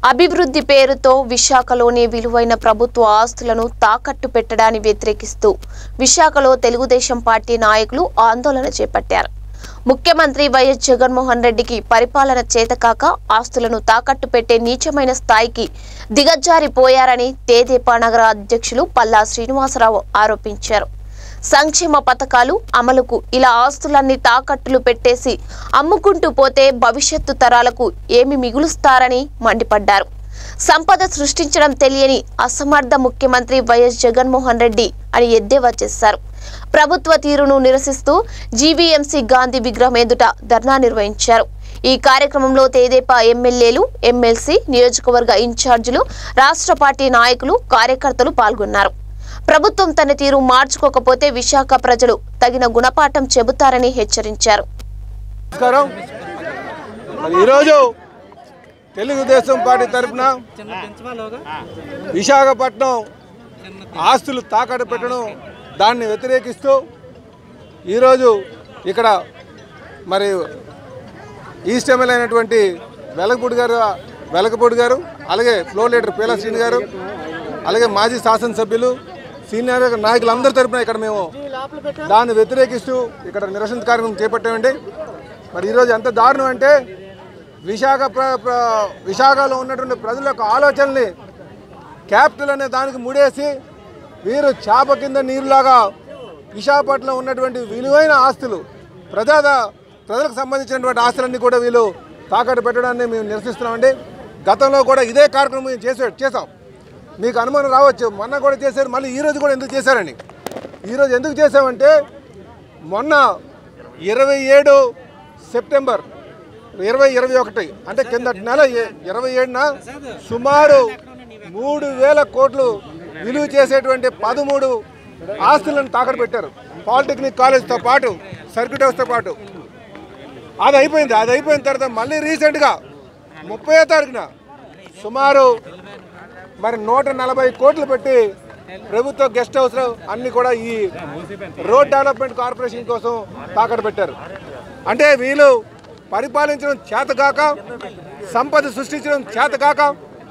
అభివృద్ధి పేరుతో విశాఖలోని విలువైన ప్రభుత్వ ఆస్తులను తాకట్టు పెట్టడాన్ని వ్యతిరేకిస్తూ విశాఖలో తెలుగుదేశం పార్టీ నాయకులు ఆందోళన చేపట్టారు ముఖ్యమంత్రి వైఎస్ జగన్మోహన్ రెడ్డికి పరిపాలన చేతకాక ఆస్తులను తాకట్టు పెట్టే నీచమైన స్థాయికి దిగజారిపోయారని తేదేపా నగర అధ్యక్షులు పల్లా శ్రీనివాసరావు ఆరోపించారు సంక్షేమ పథకాలు అమలుకు ఇలా ఆస్తులన్నీ తాకట్టులు పెట్టేసి అమ్ముకుంటూ పోతే భవిష్యత్తు తరాలకు ఏమి మిగులుస్తారని మండిపడ్డారు సంపద సృష్టించడం తెలియని అసమర్థ ముఖ్యమంత్రి వైఎస్ జగన్మోహన్ రెడ్డి అని ఎద్దేవా చేశారు ప్రభుత్వ తీరును నిరసిస్తూ జీవీఎంసీ గాంధీ విగ్రహం ఎదుట ధర్నా నిర్వహించారు ఈ కార్యక్రమంలో తేదేపా ఎమ్మెల్యేలు ఎమ్మెల్సీ నియోజకవర్గ ఇన్ఛార్జీలు రాష్ట్ర పార్టీ నాయకులు కార్యకర్తలు పాల్గొన్నారు ప్రభుత్వం తన తీరు మార్చుకోకపోతే విశాఖ ప్రజలు తగిన గుణపాఠం చెబుతారని హెచ్చరించారు నమస్కారం మరి ఈరోజు తెలుగుదేశం పార్టీ తరఫున విశాఖపట్నం ఆస్తులు తాకట్టు పెట్టడం దాన్ని వ్యతిరేకిస్తూ ఈరోజు ఇక్కడ మరి ఈస్ట్ ఎమ్మెల్యే అయినటువంటి వెలగపూడి గారు వెలగపూడి గారు అలాగే ఫ్లోర్ లీడర్ పీలా శ్రీని గారు అలాగే మాజీ శాసనసభ్యులు సీనియర్ నాయకులందరి తరపున ఇక్కడ మేము దాన్ని వ్యతిరేకిస్తూ ఇక్కడ నిరసన కార్యక్రమం చేపట్టామండి మరి ఈరోజు ఎంత దారుణం అంటే విశాఖ ప్ర ప్ర- విశాఖలో ఉన్నటువంటి ప్రజల యొక్క ఆలోచనల్ని క్యాపిటల్ అనే దానికి ముడేసి వీరు చేప కింద నీరులాగా విశాఖపట్నంలో ఉన్నటువంటి విలువైన ఆస్తులు ప్రజా ప్రజలకు సంబంధించినటువంటి ఆస్తులన్నీ కూడా వీళ్ళు తాకట్టు పెట్టడాన్ని మేము నిరసిస్తున్నామండి గతంలో కూడా ఇదే కార్యక్రమం మేము చేసే చేసాం మీకు అనుమానం రావచ్చు మొన్న కూడా చేశారు మళ్ళీ ఈరోజు కూడా ఎందుకు చేశారని ఈరోజు ఎందుకు చేసామంటే మొన్న ఇరవై ఏడు సెప్టెంబర్ ఇరవై ఇరవై ఒకటి అంటే కిందటి నెల ఎ- ఇరవై ఏడున సుమారు మూడు వేల కోట్లు విలువ చేసేటువంటి పదమూడు ఆస్తులను తాకట్టు పెట్టారు పాలిటెక్నిక్ కాలేజ్తో పాటు సర్క్యూట్ హౌస్తో పాటు అది అయిపోయింది అది అయిపోయిన తర్వాత మళ్ళీ రీసెంట్గా ముప్పై తారీఖున సుమారు మరి నూట నలభై కోట్లు పెట్టి ప్రభుత్వ గెస్ట్ హౌస్ అన్ని కూడా ఈ రోడ్ డెవలప్మెంట్ కార్పొరేషన్ కోసం తాకట్టు పెట్టారు అంటే వీళ్ళు పరిపాలించడం చేతగాక సంపద సృష్టించడం చేతగాక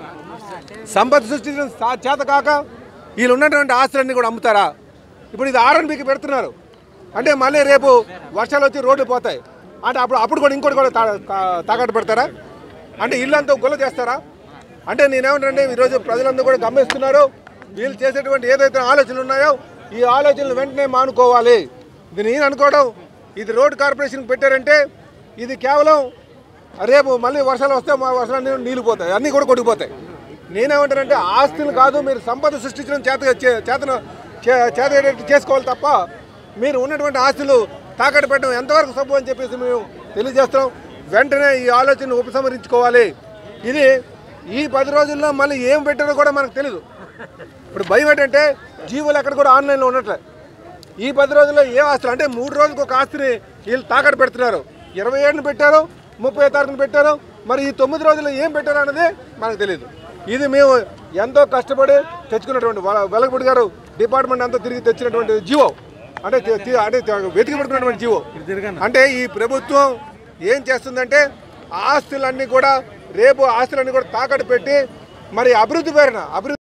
సంపద సృష్టించడం సా- చేతకాక వీళ్ళు ఉన్నటువంటి ఆస్తులన్నీ కూడా అమ్ముతారా ఇప్పుడు ఇది ఆర్ఎన్బికి పెడుతున్నారు అంటే మళ్ళీ రేపు వర్షాలు వచ్చి రోడ్లు పోతాయి అంటే అప్పుడు అప్పుడు కూడా ఇంకోటి కూడా తా- తా- తాకట్టు పెడతారా అంటే ఇల్లంతా గొల్ల చేస్తారా అంటే నేనేమంటే ఈరోజు ప్రజలందరూ కూడా గమనిస్తున్నారు వీళ్ళు చేసేటువంటి ఏదైతే ఆలోచనలు ఉన్నాయో ఈ ఆలోచనలు వెంటనే మానుకోవాలి ఇది నేను అనుకోవడం ఇది రోడ్ కార్పొరేషన్కి పెట్టారంటే ఇది కేవలం రేపు మళ్ళీ వర్షాలు వస్తే మా వర్షాలు నీళ్ళు పోతాయి అన్నీ కూడా కొట్టుకుపోతాయి నేనేమంటానంటే ఆస్తులు కాదు మీరు సంపద సృష్టించడం చేత చే- చేతన చే- చేతయ్యేటట్టు చేసుకోవాలి తప్ప మీరు ఉన్నటువంటి ఆస్తులు తాకట్టు పెట్టడం ఎంతవరకు సబ్బు అని చెప్పేసి మేము తెలియజేస్తున్నాం వెంటనే ఈ ఆలోచన ఉపసంహరించుకోవాలి ఇది ఈ పది రోజుల్లో మళ్ళీ ఏం పెట్టారో కూడా మనకు తెలియదు ఇప్పుడు భయం ఏంటంటే జీవులు ఎక్కడ కూడా ఆన్లైన్లో ఉన్నట్లే ఈ పది రోజుల్లో ఏ ఆస్తులు అంటే మూడు రోజులకు ఒక ఆస్తిని వీళ్ళు తాకట్టు పెడుతున్నారు ఇరవై ఏడుని పెట్టారు ముప్పై తారీఖున పెట్టారు మరి ఈ తొమ్మిది రోజుల్లో ఏం పెట్టారు అన్నది మనకు తెలియదు ఇది మేము ఎంతో కష్టపడి తెచ్చుకున్నటువంటి వెల- వెలగపూడి గారు డిపార్ట్మెంట్ అంతా తిరిగి తెచ్చినటువంటి జీవో అంటే తి- తి- అంటే తి- వెతికి పెట్టుకున్నటువంటి జీవో అంటే ఈ ప్రభుత్వం ఏం చేస్తుందంటే ఆస్తులన్నీ కూడా రేపు ఆస్తులన్నీ కూడా తాకట్టు పెట్టి మరి అభివృద్ధి పేరున అభివృద్ధి